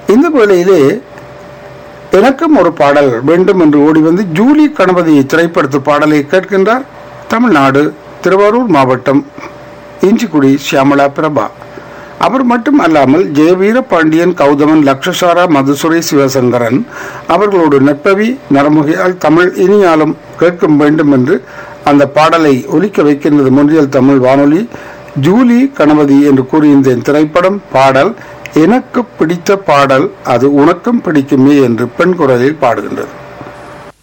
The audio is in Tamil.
இந்த வேளையிலே எனக்கும் ஒரு பாடல் வேண்டும் என்று ஓடி வந்து ஜூலி கணபதி திரைப்படத்து பாடலை கேட்கின்றார் தமிழ்நாடு திருவாரூர் மாவட்டம் இஞ்சிக்குடி சியாமலா பிரபா அவர் மட்டும் அல்லாமல் ஜெயவீர பாண்டியன் கௌதமன் லக்ஷசாரா மதுசுரை சிவசங்கரன் அவர்களோடு நட்பவி நரமுகையால் தமிழ் இனியாலும் கேட்கும் வேண்டும் என்று அந்த பாடலை ஒலிக்க வைக்கின்றது முன்றியல் தமிழ் வானொலி ஜூலி கணபதி என்று கூறியிருந்தேன் திரைப்படம் பாடல் எனக்கு பிடித்த பாடல் அது உனக்கும் பிடிக்குமே என்று பெண் குரலில் பாடுகின்றது